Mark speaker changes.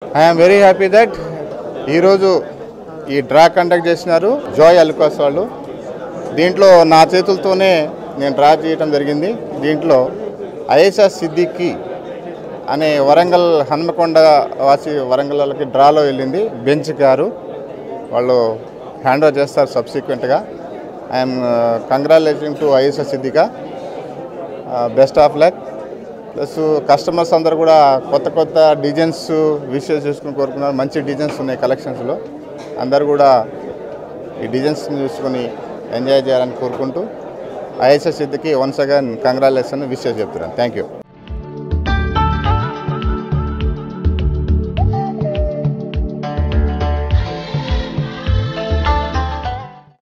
Speaker 1: I'm very happy that ఈరోజు ఈ draw conduct చేసినారు జాయ్ అల్కాస్ వాళ్ళు దీంట్లో నా చేతులతోనే నేను డ్రా చేయడం జరిగింది దీంట్లో ఐఎస్ఎస్ సిద్దికి అనే వరంగల్ హన్మకొండ వాసి వరంగల్ వాళ్ళకి డ్రాలో వెళ్ళింది బెంచ్ గారు వాళ్ళు హ్యాండ్ ఓవర్ చేస్తారు సబ్సిక్వెంట్గా I'm congratulation to ISS Siddika best of luck plus customers అందరు కూడా కొత్త కొత్త డిజైన్స్ విషయస్ చూసుకుని కోరుకున్నారు మంచి డిజైన్స్ ఉన్నాయి కలెక్షన్స్లో అందరు కూడా ఈ డిజైన్స్ చూసుకొని ఎంజాయ్ చేయాలని కోరుకుంటూ ఐఎస్ఎస్ సిద్దికి వన్స్ అగైన్ కంగ్రాచులేషన్ విషయం చెప్తున్నాను థ్యాంక్ యూ